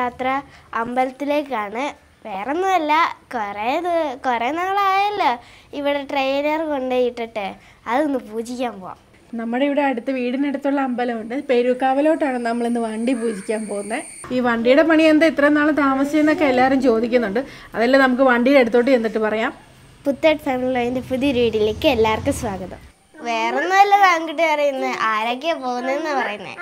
യാത്ര അമ്പലത്തിലേക്കാണ് വേറെ ഒന്നുമല്ല കുറേ ദി- കുറേ നാളായല്ലോ ഇവിടെ ട്രെയിനർ കൊണ്ടുപോയിട്ടിട്ട് അതൊന്ന് പൂജിക്കാൻ പോവാം നമ്മുടെ ഇവിടെ അടുത്ത് വീടിനടുത്തുള്ള അമ്പലമുണ്ട് പേരൂക്കാവലോട്ടാണ് നമ്മളിന്ന് വണ്ടി പൂജിക്കാൻ പോകുന്നത് ഈ വണ്ടിയുടെ പണി എന്താ ഇത്ര നാൾ താമസിച്ചെന്നൊക്കെ എല്ലാവരും ചോദിക്കുന്നുണ്ട് അതെല്ലാം നമുക്ക് വണ്ടിയുടെ അടുത്തോട്ട് ചെന്നിട്ട് പറയാം പുത്തേട്ട് ഫാമിലിൻ്റെ പുതിയൊരു വീഡിയോയിലേക്ക് എല്ലാവർക്കും സ്വാഗതം വേറെ ഒന്നുമല്ല താങ്കുട്ടി പറയുന്നത് ആരൊക്കെയാ പോകുന്നതെന്നാ പറയുന്നത്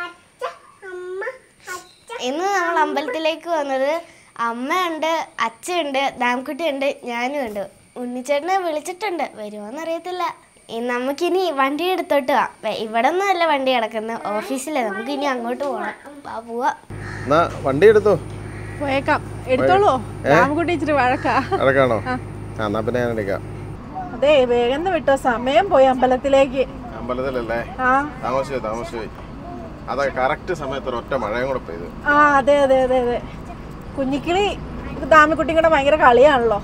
ഇന്ന് നമ്മൾ അമ്പലത്തിലേക്ക് വന്നത് അമ്മയുണ്ട് അച്ഛനുണ്ട് ദാംകുട്ടിയുണ്ട് ഞാനും ഉണ്ട് ഉണ്ണിച്ചേട്ടനെ വിളിച്ചിട്ടുണ്ട് വരുമോന്ന് അറിയത്തില്ല ഇ- നമുക്കിനി വണ്ടി എടുത്തോട്ട് പോവാം വേ- ഇവിടെ ഒന്നുമല്ല വണ്ടി കിടക്കുന്നത് ഓഫീസിലെ നമുക്കിനി അങ്ങോട്ട് പോകണം വാ പോവാ എന്നാ വണ്ടി എടുത്തോ പോയേക്കാം എടുത്തോളൂ രാമകുട്ടി ഇച്ചിരി വഴക്കാ അടക്കാണോ ആ എന്നാ പിന്നെ ഞാൻ എടുക്കാം അതെ വേഗം വിട്ടോ സമയം പോയി അമ്പലത്തിലേക്ക് അമ്പലത്തിലല്ലേ ആ താമസിച്ചു താമസിച്ചു അതെ കറക്റ്റ് സമയത്ത് ഒറ്റ മഴയും കൂടെ പെയ്തു ആ അതെ അതെ അതെ അതെ കുഞ്ഞിക്കിളി ദാമിക്കുട്ടിയും കൂടെ ഭയങ്കര കളിയാണല്ലോ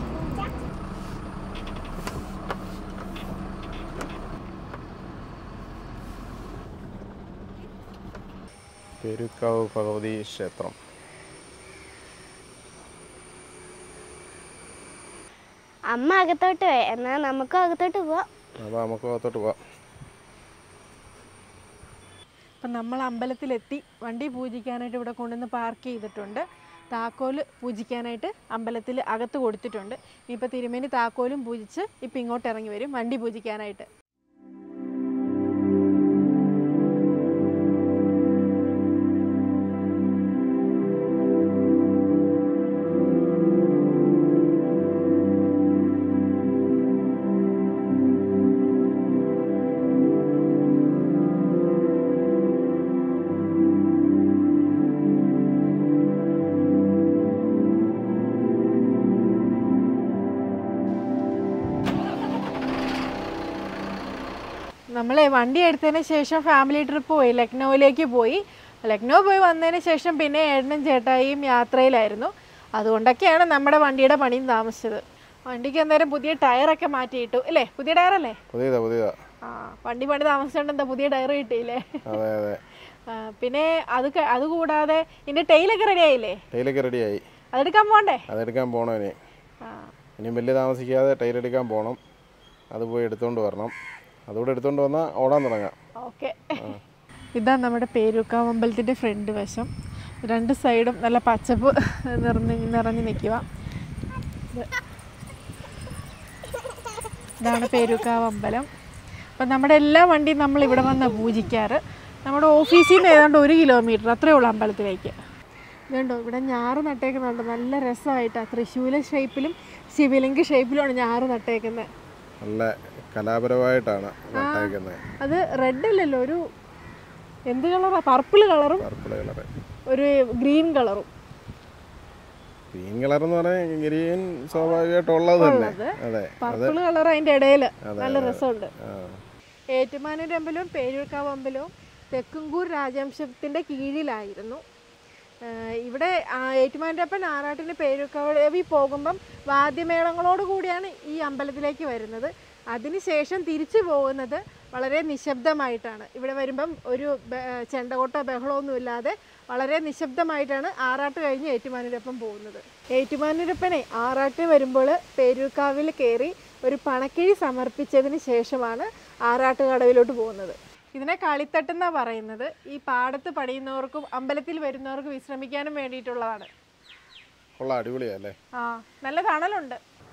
പെരുക്കാവ് ഭഗവതി ക്ഷേത്രം അമ്മ അകത്തോട്ട് പോയി എന്നാൽ നമുക്കും അകത്തോട്ട് പോവാം അപ്പോൾ നമുക്ക് അകത്തോട്ട് പോവാം അപ്പം നമ്മൾ അമ്പലത്തിലെത്തി വണ്ടി പൂജിക്കാനായിട്ട് ഇവിടെ കൊണ്ടുവന്ന് പാർക്ക് ചെയ്തിട്ടുണ്ട് താക്കോല് പൂജിക്കാനായിട്ട് അമ്പലത്തിൽ അകത്ത് കൊടുത്തിട്ടുണ്ട് ഇനിയിപ്പോൾ തിരുമേനി താക്കോലും പൂജിച്ച് ഇപ്പം ഇങ്ങോട്ട് ഇറങ്ങി വരും വണ്ടി പൂജിക്കാനായിട്ട് നമ്മളെ വണ്ടി എടുത്തതിന് ശേഷം ഫാമിലി ട്രിപ്പ് പോയി ലക്നൗവിലേക്ക് പോയി ലക്നൗ പോയി വന്നതിന് ശേഷം പിന്നെ ഏട്ടനും ചേട്ടായിയും യാത്രയിലായിരുന്നു അതുകൊണ്ടൊക്കെയാണ് നമ്മുടെ വണ്ടിയുടെ പണിയും താമസിച്ചത് വണ്ടിക്ക് അന്നേരം പുതിയ ടയറൊക്കെ മാറ്റിയിട്ടു അല്ലേ പുതിയ ടയറല്ലേ പുതിയതാ പുതിയതാ ആ വണ്ടി പണി താമസിച്ചോണ്ട് എന്താ പുതിയ ടയർ കിട്ടിയില്ലേ അതെ അതെ ആ, പിന്നെ അത് ക- അത് കൂടാതെ ഇതിന്റെ ടൈലൊക്കെ റെഡി ആയില്ലേ ടൈലൊക്കെ റെഡിയായി അതെടുക്കാൻ പോണ്ടേ അതെടുക്കാൻ പോകണം ഇനി ആ ഇനിയും വലിയ താമസിക്കാതെ ടൈൽ എടുക്കാൻ പോകണം അത് പോയി എടുത്തുകൊണ്ട് വരണം അതുകൂടെ എടുത്തുകൊണ്ട് വന്നാൽ ഓടാൻ തുടങ്ങാം ഓക്കെ ഇതാ നമ്മുടെ പേരൂക്കാവ് അമ്പലത്തിൻ്റെ ഫ്രണ്ട് വശം രണ്ട് സൈഡും നല്ല പച്ചപ്പ് നിറഞ്ഞ് നിറഞ്ഞ് നിൽക്കുക ഇതാണ് പേരൂക്കാവ് അമ്പലം അപ്പം നമ്മുടെ എല്ലാ വണ്ടിയും നമ്മൾ ഇവിടെ വന്നാണ് പൂജിക്കാറ് നമ്മുടെ ഓഫീസിൽ നിന്ന് ഏതാണ്ട് ഒരു കിലോമീറ്റർ അത്രയേ ഉള്ളൂ അമ്പലത്തിലേക്ക് ഇതുണ്ടോ ഇവിടെ ഞാറ് നട്ടേക്കുന്നുണ്ട് നല്ല രസമായിട്ടാണ് തൃശ്ശൂല ഷേപ്പിലും ശിവലിംഗ ഷേപ്പിലുമാണ് ഞാറ് നട്ടേക്കുന്നത് നല്ല കലാപരമായിട്ടാണ് നട്ടേക്കുന്നത് അത് റെഡ് അല്ലല്ലോ ഒരു എന്ത് കളറാ പർപ്പിൾ കളറും പർപ്പിൾ കളറ് ഒരു ഗ്രീൻ കളറും ഗ്രീൻ കളർ എന്ന് പറഞ്ഞാൽ ഗ്രീൻ സ്വാഭാവികമായിട്ടുള്ളത് തന്നെ അതെ പർപ്പിൾ കളർ അതിൻ്റെ ഇടയിൽ നല്ല രസമുണ്ട് ആ. ഏറ്റുമാനൂർ അമ്പലവും പേരൂർക്കാവ് അമ്പലവും തെക്കുംകൂർ രാജവംശത്തിൻ്റെ കീഴിലായിരുന്നു ആഹ് ഇവിടെ ആ ഏറ്റുമാനൂരപ്പൻ ആറാട്ടിന് പേരൂക്കാവി പോകുമ്പം വാദ്യമേളങ്ങളോട് കൂടിയാണ് ഈ അമ്പലത്തിലേക്ക് വരുന്നത് അതിനുശേഷം തിരിച്ചു പോകുന്നത് വളരെ നിശബ്ദമായിട്ടാണ് ഇവിടെ വരുമ്പം ഒരു ബ- ചെണ്ടകൊട്ടോ ബഹളമൊന്നും ഇല്ലാതെ വളരെ നിശബ്ദമായിട്ടാണ് ആറാട്ട് കഴിഞ്ഞ് ഏറ്റുമാനൂരപ്പൻ പോകുന്നത് ഏറ്റുമാനൂരപ്പനെ ആറാട്ട് വരുമ്പോൾ പേരൂർക്കാവിൽ കയറി ഒരു പണക്കിഴി സമർപ്പിച്ചതിന് ശേഷമാണ് ആറാട്ട് കടവിലോട്ട് പോകുന്നത് ഇതിനെ കളിത്തട്ടെന്നാണ് പറയുന്നത് ഈ പാടത്ത് പണിയുന്നവർക്കും അമ്പലത്തിൽ വരുന്നവർക്കും വിശ്രമിക്കാനും വേണ്ടിയിട്ടുള്ളതാണ് കൊള്ളാം അടിപൊളിയാ അല്ലേ ആ നല്ല തണലുണ്ട്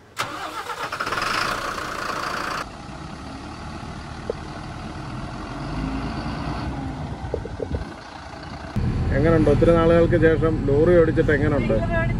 എങ്ങനെയുണ്ട് ഒത്തിരി നാളുകൾക്ക് ശേഷം ലോറി ഓടിച്ചിട്ട് എങ്ങനെയുണ്ട്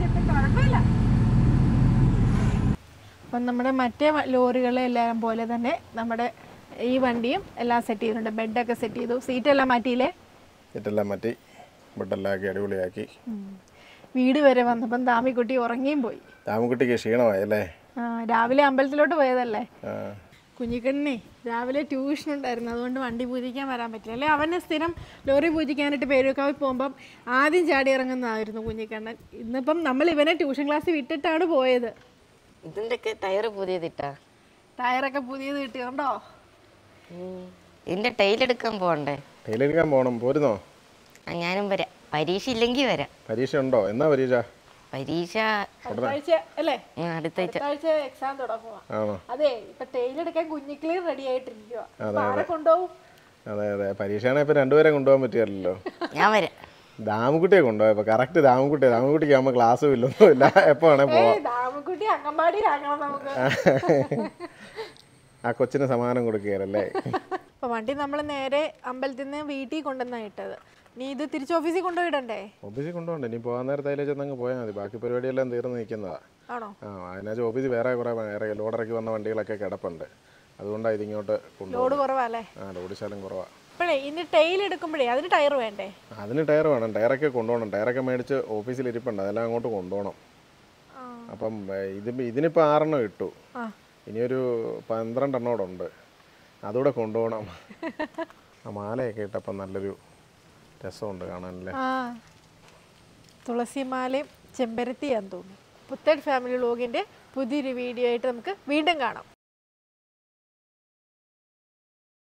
അപ്പം നമ്മുടെ മറ്റേ വ- ലോറികളെല്ലാം പോലെ തന്നെ നമ്മുടെ ഈ വണ്ടിയും എല്ലാം സെറ്റ് ചെയ്തിട്ടുണ്ട് ബെഡൊക്കെ സെറ്റ് ചെയ്തു സീറ്റെല്ലാം മാറ്റിയില്ലേ ഇതെല്ലാം മാറ്റി ബെഡെല്ലാം ആക്കി അടിപൊളിയാക്കി വീട് വരെ വന്നപ്പം താമിക്കുട്ടി ഉറങ്ങിയും പോയി താമക്കുട്ടിക്ക് ക്ഷീണമായി അല്ലേ ആ, രാവിലെ അമ്പലത്തിലോട്ട് പോയതല്ലേ ആ. കുഞ്ഞിക്കണ്ണനെ രാവിലെ ട്യൂഷൻ ഉണ്ടായിരുന്നു അതുകൊണ്ട് വണ്ടി പൂജിക്കാൻ വരാൻ പറ്റില്ല അല്ലെ അവന് സ്ഥിരം ലോറി പൂജിക്കാനായിട്ട് പേരൂക്കാവിൽ പോകുമ്പം ആദ്യം ചാടി ഇറങ്ങുന്നതായിരുന്നു കുഞ്ഞിക്കണ്ണൻ ഇന്നിപ്പം നമ്മൾ ഇവനെ ട്യൂഷൻ ക്ലാസ്സിൽ വിട്ടിട്ടാണ് പോയത് ഇതിൻ്റെയൊക്കെ ടയർ പുതിയതിട്ടാ ടയറൊക്കെ പുതിയത് കിട്ടിയുണ്ടോ ഇതിൻ്റെ ടൈലെടുക്കാൻ പോകണ്ടേ ടൈലെടുക്കാൻ പോകണം പോരുന്നോ ആ ഞാനും വരാം പരീക്ഷ ഇല്ലെങ്കിൽ വരാം പരീക്ഷ ഉണ്ടോ എന്നാ പരീക്ഷ പരീക്ഷ അടുത്ത ആഴ്ച അല്ലേ ഉം, അടുത്ത ആഴ്ച അടുത്ത ആഴ്ച എക്സാം തുടങ്ങുക ആണോ അതെ ഇപ്പൊ ടെയിലെടുക്കാൻ കുഞ്ഞിക്കിളി റെഡി ആയിട്ടിരിക്കുക അപ്പൊ ആരെ കൊണ്ടുപോകും അതെ അതെ പരീക്ഷയാണെങ്കിൽ ഇപ്പം രണ്ടുപേരെ കൊണ്ടുപോകാൻ പറ്റിയല്ലോ ഞാൻ വരാം ദാമക്കുട്ടിയെ കൊണ്ടുപോയപ്പോൾ കറക്റ്റ് ദാമക്കുട്ടിയെ ദാമക്കുട്ടിക്ക് ആകുമ്പോൾ ക്ലാസ്സും ഇല്ലൊന്നും ഇല്ല എപ്പോൾ വേണേൽ പോവാം ഏയ് ദാമക്കുട്ടി അംഗൻവാടിയിലാക്കണം നമുക്ക് ആ കൊച്ചിന് സമ്മാനം കൊടുക്കുകയല്ലേ അപ്പൊ വണ്ടി നമ്മൾ നേരെ അമ്പലത്തിൽ നിന്ന് വീട്ടിൽ കൊണ്ടുവന്നാ ഇട്ടത് നീ ഇത് തിരിച്ച് ഓഫീസിൽ കൊണ്ടുപോയിടണ്ടേ ഓഫീസിൽ കൊണ്ടുപോകണ്ട ഇനി പോകാൻ നേരത്തെ അതിലേക്ക് ചെന്നങ്ങ് പോയാൽ മതി ബാക്കി പരിപാടിയെല്ലാം തീർന്ന് നിൽക്കുന്നതാ ആണോ ആ അതിനകത്ത് ഓഫീസിൽ വേറെ കുറേ വേറെ ലോഡിറക്കി വന്ന വണ്ടികളൊക്കെ കിടപ്പുണ്ട് അതുകൊണ്ടാണ് ഇതിങ്ങോട്ട് കൊണ്ടുപോകുന്നത് ലോഡ് കുറവല്ലേ ആ ലോഡ് ശാലം കുറവാണ് ഇപ്പോഴേ ഇനി ടെയിൽ എടുക്കുമ്പോഴേ അതിന് ടയർ വേണ്ടേ അതിന് ടയർ വേണം ടയറൊക്കെ കൊണ്ടുപോകണം ടയറൊക്കെ മേടിച്ച് ഓഫീസിൽ ഇരിപ്പുണ്ട് അതെല്ലാം അങ്ങോട്ട് കൊണ്ടുപോകണം ആ. അപ്പം ഏ, ഇത് ഇതിനിപ്പോൾ ആറെണ്ണം ഇട്ടു ആ ഇനിയൊരു പന്ത്രണ്ടെണ്ണോടെ ഉണ്ട് അതുകൂടെ കൊണ്ടുപോകണം ആ മാലയൊക്കെ ഇട്ടപ്പം നല്ലൊരു രസമുണ്ട് കാണാനല്ലേ ആ തുളസിമാലയും ചെമ്പരത്തിയാന്ന് തോന്നുന്നു പുത്തൻ ഫാമിലി വ്ലോഗിൻ്റെ പുതിയൊരു വീഡിയോ ആയിട്ട് നമുക്ക് വീണ്ടും കാണാം